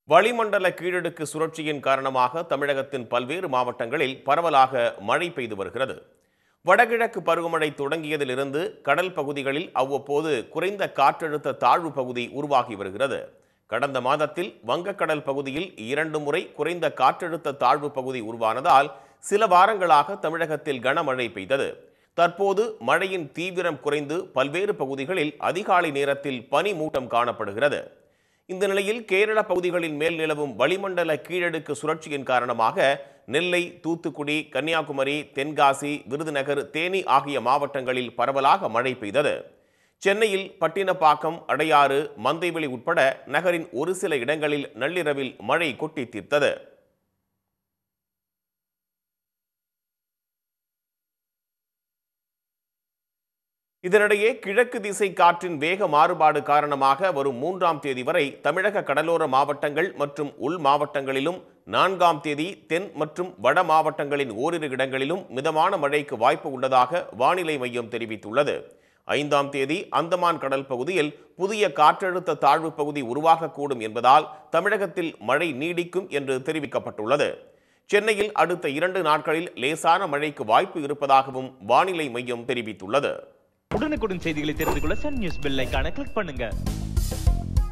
வளிமண்டல கீழடுக்கு சுழற்சியின் காரணமாக தமிழகத்தின் பல்வேறு மாவட்டங்களில் பரவலாக மழை பெய்து வருகிறது வடகிழக்கு பருவமழை தொடங்கியதிலிருந்து கடல் பகுதிகளில் அவ்வப்போது குறைந்த காற்றழுத்த தாழ்வு பகுதி உருவாகி வருகிறது கடந்த மாதத்தில் வங்கக்கடல் பகுதியில் இரண்டு முறை குறைந்த காற்றழுத்த தாழ்வு பகுதி உருவானதால் சில வாரங்களாக தமிழகத்தில் கனமழை பெய்தது தற்போது மழையின் தீவிரம் குறைந்து பல்வேறு பகுதிகளில் அதிகாலை நேரத்தில் பனி மூட்டம் காணப்படுகிறது இந்த நிலையில் கேரள பகுதிகளின் மேல் நிலவும் வளிமண்டல கீழடுக்கு சுழற்சியின் காரணமாக நெல்லை தூத்துக்குடி கன்னியாகுமரி தென்காசி விருதுநகர் தேனி ஆகிய மாவட்டங்களில் பரவலாக மழை பெய்தது சென்னையில் பட்டினப்பாக்கம் அடையாறு மந்தைவெளி உட்பட நகரின் ஒரு சில இடங்களில் நள்ளிரவில் மழை கொட்டி தீர்த்தது இதனிடையே கிழக்கு திசை காற்றின் வேக மாறுபாடு காரணமாக வரும் மூன்றாம் தேதி வரை தமிழக கடலோர மாவட்டங்கள் மற்றும் உள் மாவட்டங்களிலும் நான்காம் தேதி தென் மற்றும் வட மாவட்டங்களின் ஓரிரு இடங்களிலும் மிதமான மழைக்கு வாய்ப்பு உள்ளதாக வானிலை மையம் தெரிவித்துள்ளது ஐந்தாம் தேதி அந்தமான் கடல் பகுதியில் புதிய காற்றழுத்த தாழ்வு பகுதி உருவாகக்கூடும் என்பதால் தமிழகத்தில் மழை நீடிக்கும் என்று தெரிவிக்கப்பட்டுள்ளது சென்னையில் அடுத்த இரண்டு நாட்களில் லேசான மழைக்கு வாய்ப்பு இருப்பதாகவும் வானிலை மையம் தெரிவித்துள்ளது உடனுக்குடன் செய்திகளை தெரிந்து கொள்ள சன் நியூஸ் பெல் ஐகானை கிளிக் பண்ணுங்க